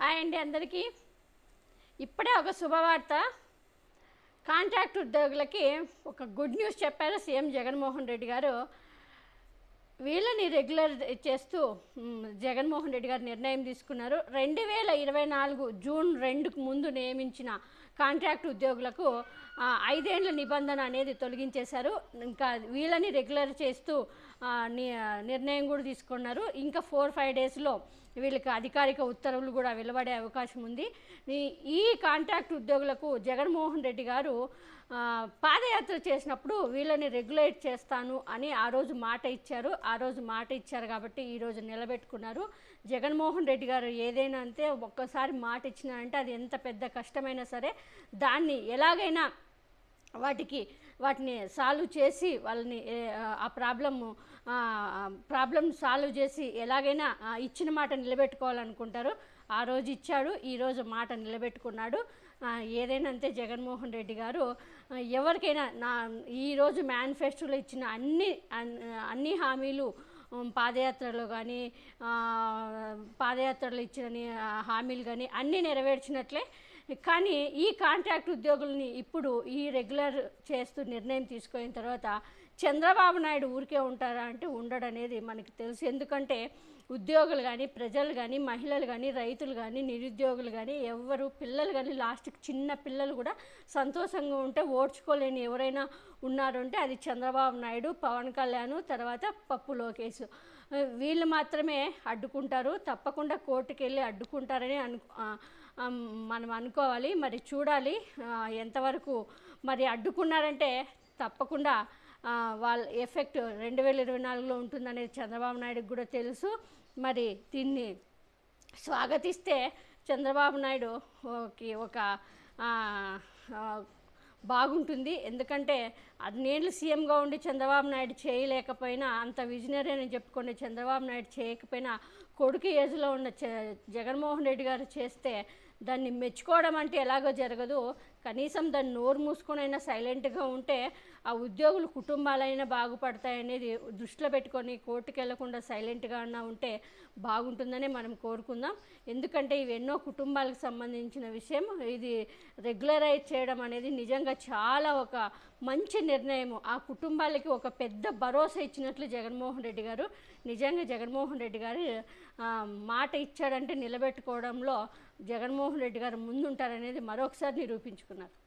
hi అండి అందరికీ ఇప్పుడే ఒక శుభవార్త కాంట్రాక్ట్ ఉద్యోగులకి ఒక గుడ్ న్యూస్ చెప్పారు సీఎం జగన్మోహన్ రెడ్డి గారు వీళ్ళని రెగ్యులర్ చేస్తూ మ్, జగన్మోహన్ రెడ్డి గారు నిర్ణయం తీసుకున్నారు రెండు వేల ఇరవై నాలుగు జూన్ రెండుకు ముందు నియమించిన కాంట్రాక్ట్ ఉద్యోగులకు ఆ, ఐదేండ్ల నిబంధన అనేది తొలగించేశారు ఇంకా వీళ్ళని రెగ్యులర్ చేస్తూ ఆ, ని- నిర్ణయం కూడా తీసుకున్నారు ఇంకా ఫోర్ ఫైవ్ డేస్లో వీళ్ళకి అధికారిక ఉత్తర్వులు కూడా వెలువడే అవకాశం ఉంది ఈ- ఈ కాంట్రాక్ట్ ఉద్యోగులకు జగన్మోహన్ రెడ్డి గారు ఆ, పాదయాత్ర చేసినప్పుడు వీళ్ళని రెగ్యులేట్ చేస్తాను అని ఆ రోజు మాట ఇచ్చారు ఆ రోజు మాట ఇచ్చారు కాబట్టి ఈ రోజు నిలబెట్టుకున్నారు జగన్మోహన్ రెడ్డి గారు ఏదైనా అంతే ఒక్కసారి మాట ఇచ్చినారంటే అది ఎంత పెద్ద కష్టమైనా సరే దాన్ని ఎలాగైనా వాటికి వాటిని సాల్వ్ చేసి వాళ్ళని ఏ, ఆ ప్రాబ్లము ప్రాబ్లం సాల్వ్ చేసి ఎలాగైనా ఆ, ఇచ్చిన మాట నిలబెట్టుకోవాలనుకుంటారు ఆ రోజు ఇచ్చాడు ఈ రోజు మాట నిలబెట్టుకున్నాడు ఆ, ఏదైనా అంతే జగన్మోహన్ రెడ్డి గారు ఆ, ఎవరికైనా నా ఈరోజు మేనిఫెస్టోలో ఇచ్చిన అన్ని అన్- అన్ని హామీలు ఉమ్, పాదయాత్రలో కానీ పాదయాత్రలో ఇచ్చిన ని- ఆ, హామీలు కానీ అన్నీ నెరవేర్చినట్లే కానీ ఈ కాంట్రాక్ట్ ఉద్యోగుల్ని ఇప్పుడు ఈ రెగ్యులర్ చేస్తూ నిర్ణయం తీసుకున్న తర్వాత చంద్రబాబు నాయుడు ఊరికే ఉంటారా అంటే ఉండడు అనేది మనకి తెలుసు ఎందుకంటే ఉద్యోగులు కానీ ప్రజలు కానీ మహిళలు కానీ రైతులు కానీ నిరుద్యోగులు కానీ ఎవరు పిల్లలు కానీ లాస్ట్కి చిన్న పిల్లలు కూడా సంతోషంగా ఉంటే ఓడ్చుకోలేని ఎవరైనా ఉన్నారు అంటే అది చంద్రబాబు నాయుడు పవన్ కళ్యాణ్ తర్వాత పప్పు లోకేష్ వీళ్ళు మాత్రమే అడ్డుకుంటారు తప్పకుండా కోర్టుకు వెళ్ళి అడ్డుకుంటారని అను ఆ, ఆ, మనం అనుకోవాలి మరి చూడాలి ఆ, ఎంతవరకు మరి అడ్డుకున్నారంటే తప్పకుండా ఆ, వాళ్ళ ఎఫెక్ట్ రెండు వేల ఇరవై నాలుగులో ఉంటుందనేది చంద్రబాబు నాయుడుకి కూడా తెలుసు మరి దీన్ని స్వాగతిస్తే చంద్రబాబు నాయుడు ఓకే ఒక ఆ, ఆ, బాగుంటుంది ఎందుకంటే అన్నేళ్ళు సీఎంగా ఉండి చంద్రబాబు నాయుడు చేయలేకపోయినా అంత విజనరీ అని చెప్పుకునే చంద్రబాబు నాయుడు చేయకపోయినా కొడుకు ఏజ్లో ఉన్న చ- జగన్మోహన్ రెడ్డి గారు చేస్తే దాన్ని మెచ్చుకోవడం అంటే ఎలాగో జరగదు కనీసం దాన్ని నోరు మూసుకొనైనా సైలెంట్గా ఉంటే ఆ ఉద్యోగులు కుటుంబాలైనా బాగుపడతాయనేది దృష్టిలో పెట్టుకొని కోర్టుకు వెళ్లకుండా సైలెంట్గా అన్నా ఉంటే బాగుంటుందని మనం కోరుకుందాం ఎందుకంటే ఇవి ఎన్నో కుటుంబాలకు సంబంధించిన విషయం ఇది రెగ్యులరైజ్ చేయడం అనేది నిజంగా చాలా ఒక మంచి నిర్ణయం ఆ కుటుంబాలకి ఒక పెద్ద భరోసా ఇచ్చినట్లు జగన్మోహన్ రెడ్డి గారు నిజంగా జగన్మోహన్ రెడ్డి గారు ఆ, మాట ఇచ్చాడంటే నిలబెట్టుకోవడంలో జగన్మోహన్ రెడ్డి గారు ముందుంటారనేది మరొకసారి నిరూపించుకున్నారు